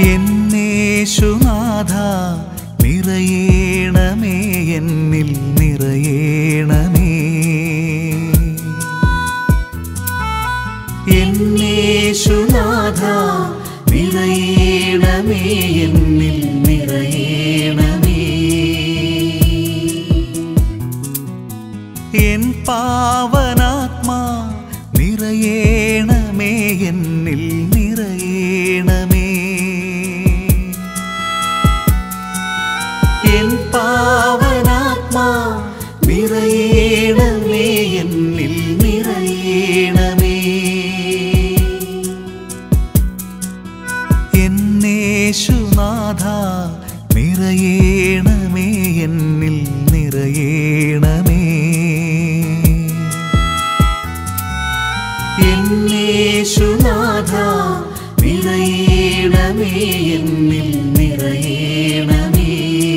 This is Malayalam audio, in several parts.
എന്നേശുനാഥ നിറയേണമേ എന്നിൽ നിറയേണമേ എന്നേശുനാഥ നിറയേണമേ എന്നിൽ നിറയേണമേ എൻ പാവനാത്മാ നിറയേണമേ എന്നിൽ നിറയേണമേ എൻ പാവനാത്മാ നിറയേണമേ എന്നിൽ നിറയേണമേ എന്നേശുനാഥ നിറയേണമേ എന്നിൽ നിറയേണമേ എന്നേശുനാഥ നിറയേണമേ എന്നിൽ നിറയേണമേ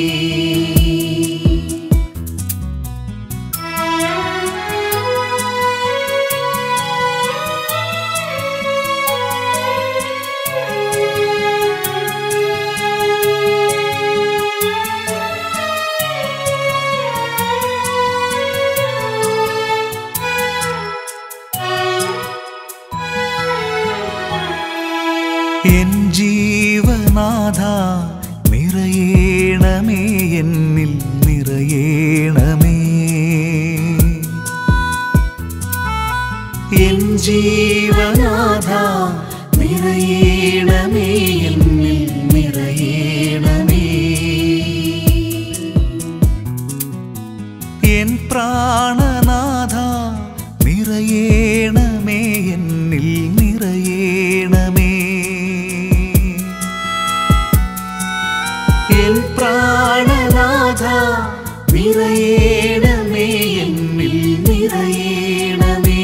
എൻ ജീവനാഥ നിറയേണമേ എന്നിൽ നിറയേണമേ എൻ ജീവനാഥ നിറയേണമേ എന്നിൽ നിറയേണമേ എൻ പ്രാണനാഥ നിറയേണമേ എന്നിൽ നിറയേണമേ എൻ പ്രാണനാഥ നിറയേണമേ എന്നിൽ നിറയേണമേ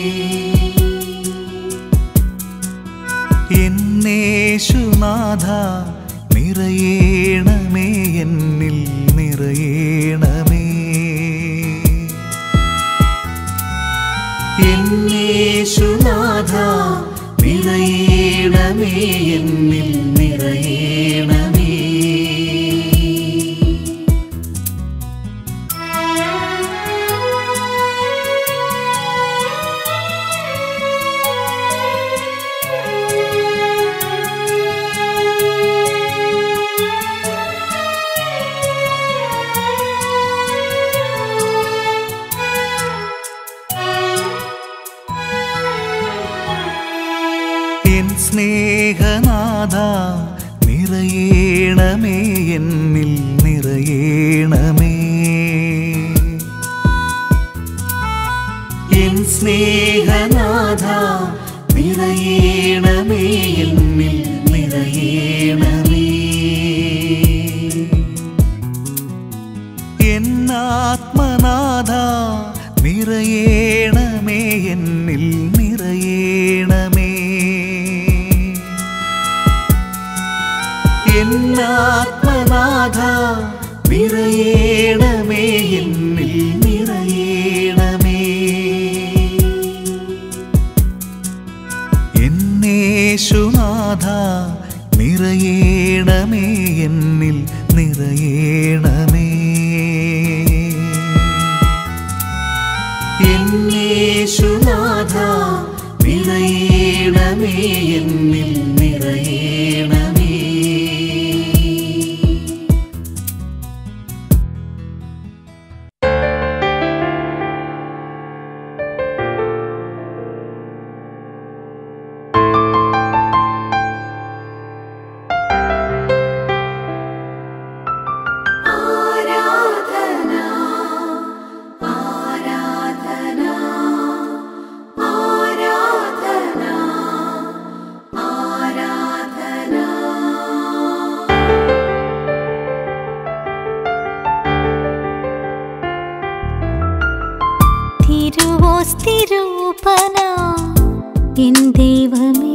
എന്നേശുനാഥ നിറയേണമേ എന്നിൽ നിറയേണമേ എന്നേശുനാഥ നിറയേണമേ എന്നിൽ നിറയേണമേ എൻ സ്നേഹനാഥ നിറയേണമേ എന്നിൽ നിറയേണമേ എൻ സ്നേഹനാഥ നിറയേണമേ എന്നിൽ നിറയേണമേ എന്നാത്മനാഥ നിറയേണമേ എന്നിൽ നിറയേണമേ എന്നാത്മനാഥ നിറയേണമേ എന്നിൽ നിറയേണമേ എന്നേശുനാഥ നിറയേണമേ എന്നിൽ നിറയേണമേ എന്നേശുനാഥ നിറയേണമേ എന്നിൽ നിറയേണമേ ആരാധന ആരാധന ആരാധന ആരാധന തിരുവോസ്തിരൂപന എൻ ദൈവമേ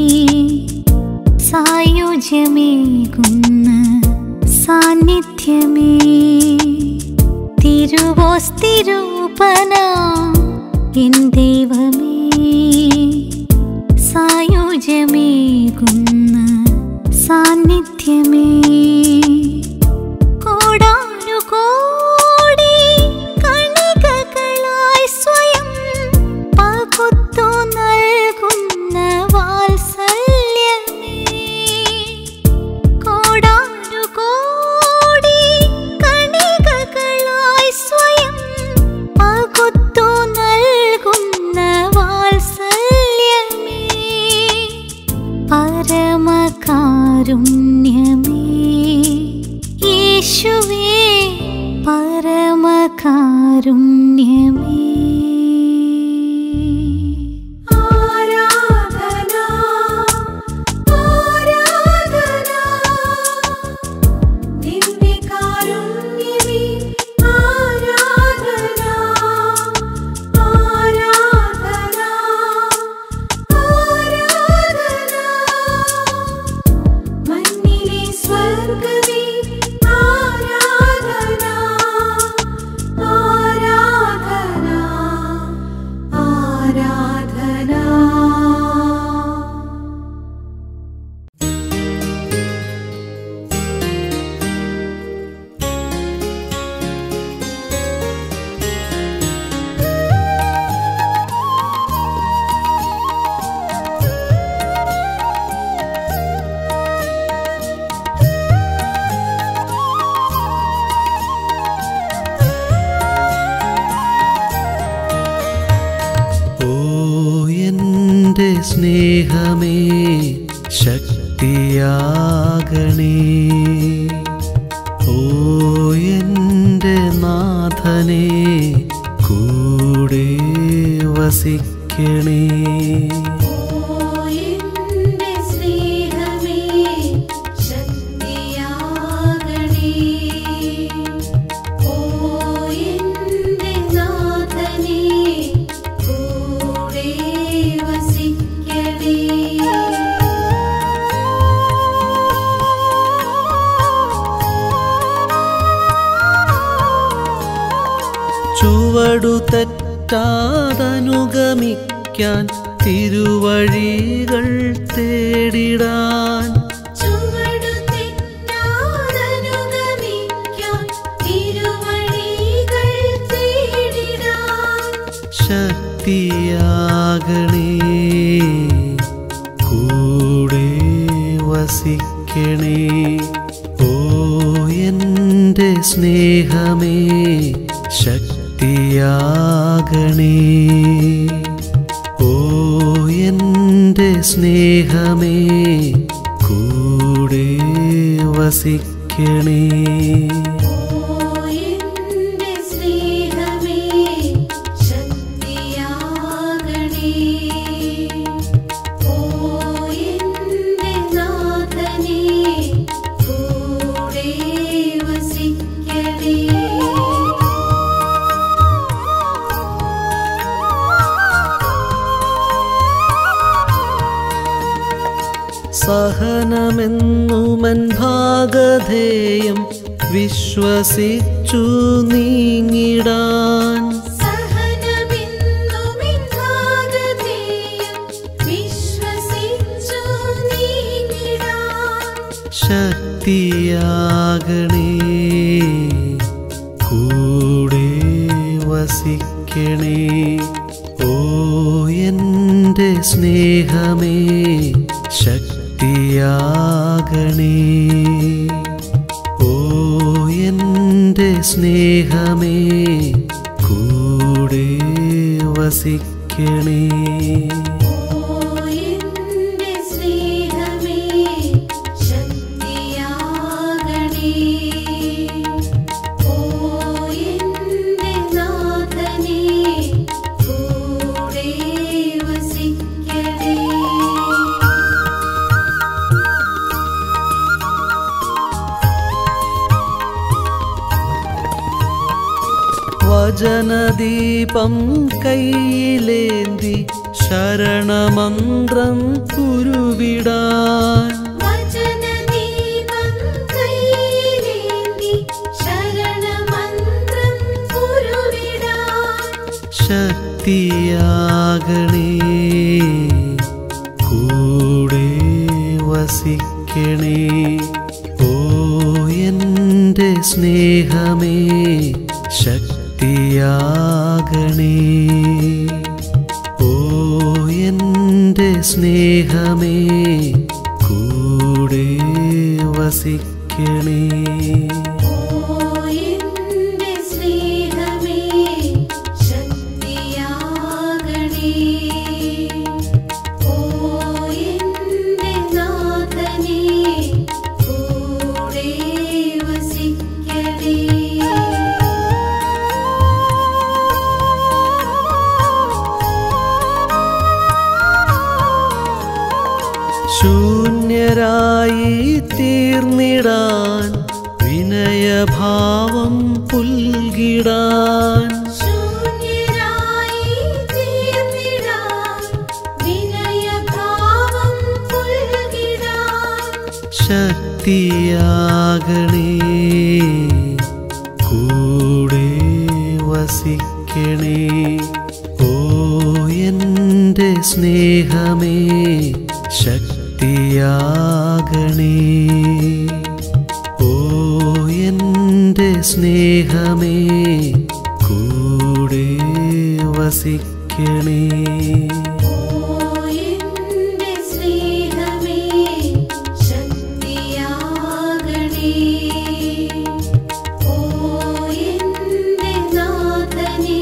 സായുജ്യമേകുന്ന സാന്നിധ്യമേ തിരുവോസ്തിരൂപന എൻ ദൈവമേ സായുജ്യമേകുന്ന സാന്നിധ്യമേ കാരുണ്യമേ ആരാധന ആരാധന നിന്റെ കാരുണ്യമേ ആരാധന ആരാധന ആരാധന മണ്ണിലെ സ്വർഗമേ ആരാധന ആരാധന ആരാധന ഓ എൻ്റെ സ്നേഹമേ ശക്തിയാകണേ ഓ എൻ്റെ നാഥനെ കൂടെ വസിക്കണേ ഓയന്റെ സ്നേഹമേ ശക്തിയാകണേ ഓയന്റെ നാഥനേ കൂടെ വസിക്കണേ ചുവടു തെറ്റാതനുഗമിക്കാൻ തിരുവഴികൾ തേടിടാൻ ചുവടു തെറ്റാതനുഗമിക്കാൻ തിരുവഴികൾ തേടിടാൻ ശക്തിയാകണേ കൂടെ വസിക്കണേ ഓ എൻ്റെ സ്നേഹമേ ശക്തിയാകണേ ഓ എൻ്റെ സ്നേഹമേ കൂടെ വസിക്കണേ ഓയന്റെ സ്നേഹമേ ശക്തിയാകണേ ഓയന്റെ നാഥനേ കൂടെ വസിക്കണേ സഹനമെന്നുമൻ ഭാഗധേയം വിശ്വസിച്ചു നീങ്ങിടാൻ സഹനമെന്നുമിൻ ഭാഗധേയം വിശ്വസിച്ചു നീങ്ങിടാൻ ശക്തിയാകണേ കൂടെ വസിക്കണേ ഓ എൻ്റെ സ്നേഹമേ ശക്തിയാകണേ ഓ എൻ്റെ സ്നേഹമേ കൂടെ വസിക്കണേ ഓയന്റെ സ്നേഹമേ ശക്തിയാകണേ ഓയന്റെ നാഥനേ കൂടെ വസിക്കണേ വചനദീപം കയ്യിലേന്തി ശരണമന്ത്രം ഉരുവിടാൻ വചനദീപം കൈയിലേന്തി ശരണമന്ത്രം ഉരുവിടാൻ ശക്തിയാകണേ കൂടെ വസിക്കണേ ഓ എൻ്റെ സ്നേഹമേ ശക്തിയാകണേ ഓ എൻ്റെ സ്നേഹമേ കൂടെ വസിക്കണേ ഓയന്റെ സ്നേഹമേ ശക്തിയാകണേ ഓയന്റെ നാഥനേ കൂടെ വസിക്കണേ ശൂന്യരായി തീർന്നിടാൻ വിനയഭാവം പുൽകിടാൻ ശൂന്യരായി തീർന്നിടാൻ വിനയഭാവം പുൽകിടാൻ ശക്തിയാകണേ കൂടെ വസിക്കണേ ഓ എൻ്റെ സ്നേഹമേ ശക്തിയാകണേ ഓ എൻ്റെ സ്നേഹമേ കൂടെ വസിക്കണേ ഓ എന്റെ സ്നേഹമേ ശക്തിയാകണേ ഓ എന്റെ നാഥനേ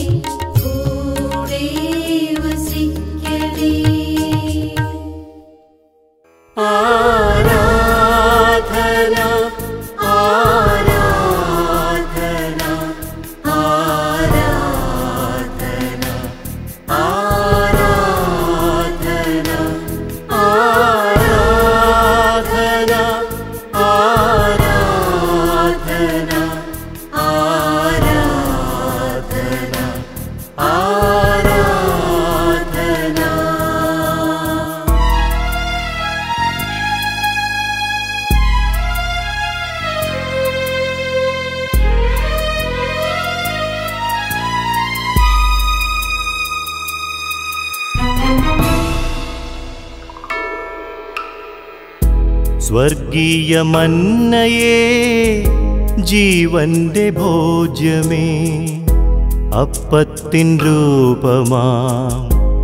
കൂടെ വസിക്കണേ ആരാധന ആരാധന ആരാധന ആരാധന ആരാധന ആരാധന ആരാധന ആരാധന സ്വർഗീയ മന്നയേ ജീവന്റെ ഭോജ്യമേ അപ്പത്തിൻ രൂപമാം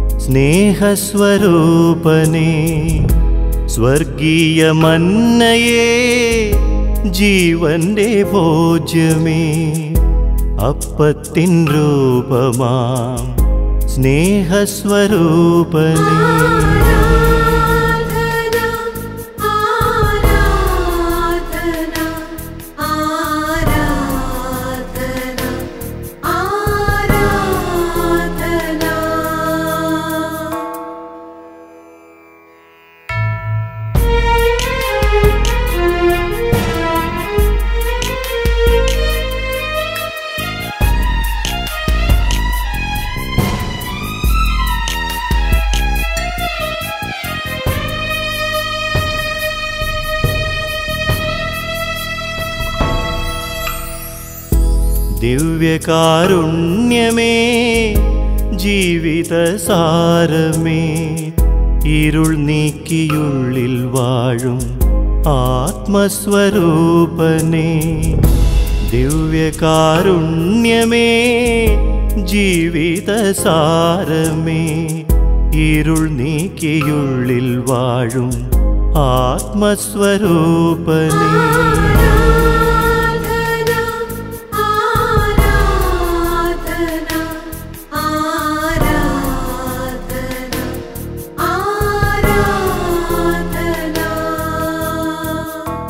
സ്നേഹസ്വരൂപനേ സ്വർഗീയ മന്നയേ ജീവന്റെ ഭോജ്യമേ അപ്പത്തിൻ രൂപമാം സ്നേഹസ്വരൂപനേ ആരാധന ആരാധന ആരാധന ദിവ്യകാരുണ്യമേ ജീവിത സാരമേ ഇരുൾ നീക്കിയുള്ളിൽ വാഴും ആത്മസ്വരൂപനേ ദിവ്യകാരുണ്യമേ ജീവിത സാരമേ ഇരുൾ നീക്കിയുള്ളിൽ വാഴും ആത്മസ്വരൂപനേ ആരാധന ആരാധന ആരാധന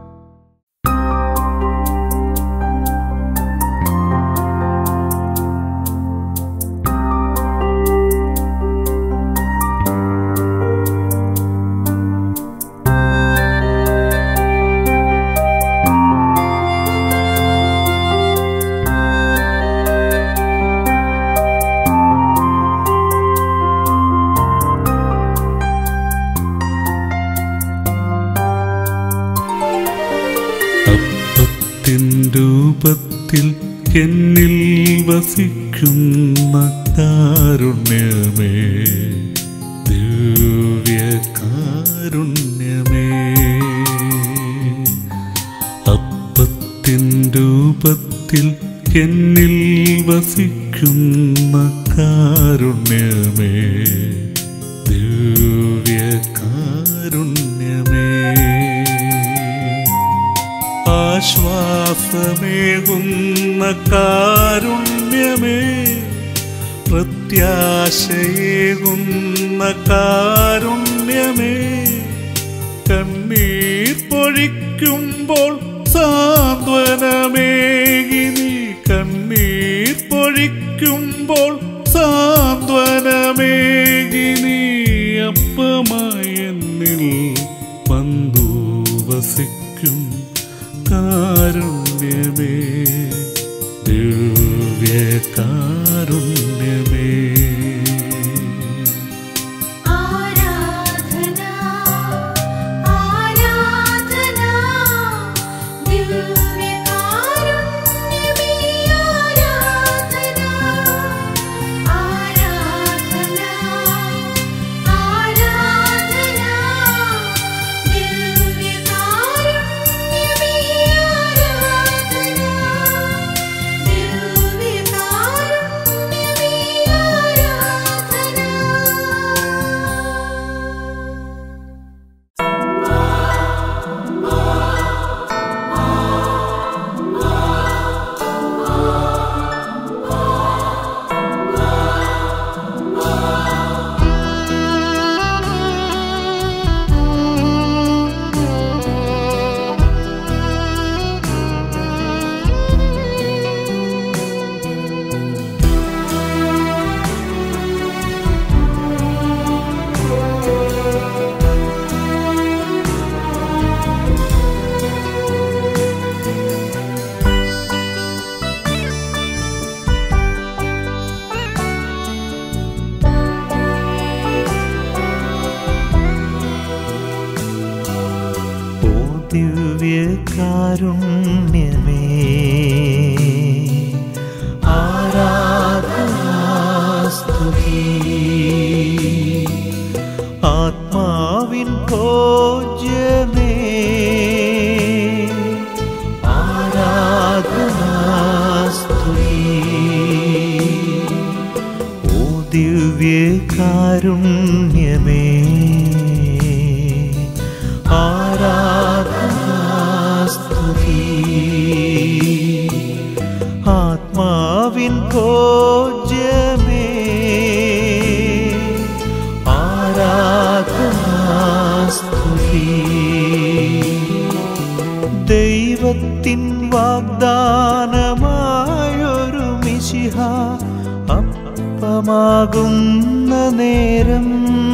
അപ്പത്തിൻ രൂപത്തിൽ എന്നിൽ വസിക്കുന്ന കാരുണ്യമേ ദിവ്യ കാരുണ്യമേ അപ്പത്തിൻ രൂപത്തിൽ എന്നിൽ വസിക്കുന്ന കാരുണ്യമേ ദിവ്യ കാരുണ്യമേ ആശ്വാസമേകുന്ന കാരുണ്യമേ പ്രത്യാശയേകുന്ന കാരുണ്യമേ കണ്ണീർ പൊഴിക്കുമ്പോൾ സാന്ത്വനമേകി നീ കണ്ണീർ പൊഴിക്കുമ്പോൾ സാന്ത്വനമേകി നീ അപ്പമായി എന്നിൽ ദിവ്യകാരുണ്യമേ ദിവ്യകാരുണ്യമേ ആരാധന ആരാധന ദിവ്യകാരുണ്യമേ ആരാധന ആരാധന ആരാധന ദിവ്യകാരുണ്യമേ ആരാധന ഓ ദിവ്യകാരുണ്യമേ ആരാധനാസ്തുതി ആത്മാവിൻ ഭോജ്യമേ ആരാധനാസ്തുതി ഓ ദിവ്യകാരുണ്യമേ ആരാധനാസ്തുതി ആത്മാവിൻ ഭോജ്യമേ ആരാധനാസ്തുതി ദൈവത്തിൻ വാഗ്ദാനമായൊരു മിശിഹ അപ്പമാകുന്ന നേരം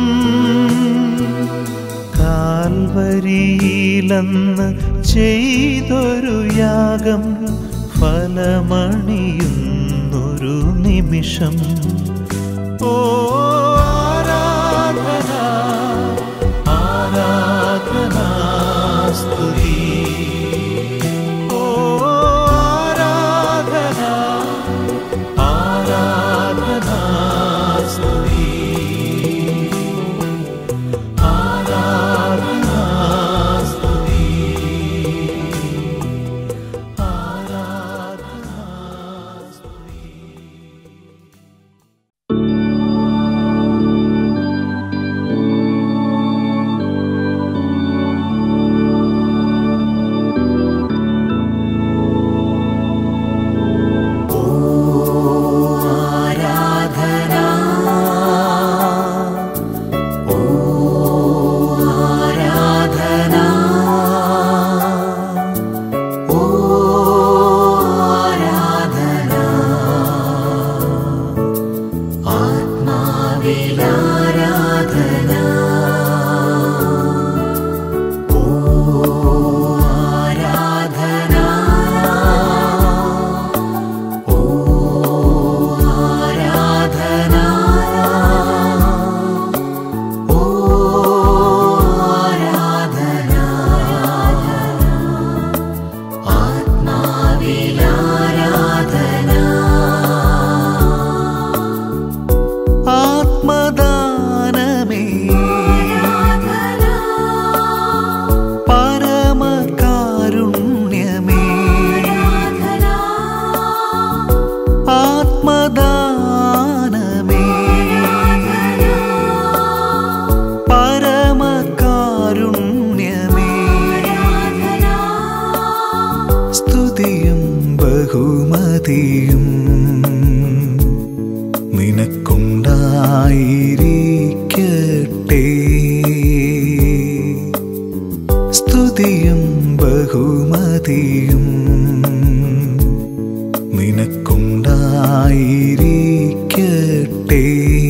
കാൽവരിയിലെന്ന് ചെയ്തൊരു യാഗം ഫലമണിയുന്നൊരു നിമിഷം ഓ ആരാധന ആരാധന സ്തുതി ഓ ആരാധന ആരാധന സ്തുതി ആരാധന സ്തുതി ആരാധന സ്തുതി ആത്മദാനമേ പരമകാരുണ്യമേ ആത്മദാനമേ പരമകാരുണ്യമേ സ്തുതിയും ബഹുമതിയും നിനക്കുണ്ടായിരിക്കട്ടെ സ്തുതിയും ബഹുമതിയും നിനക്കുണ്ടായിരിക്കട്ടെ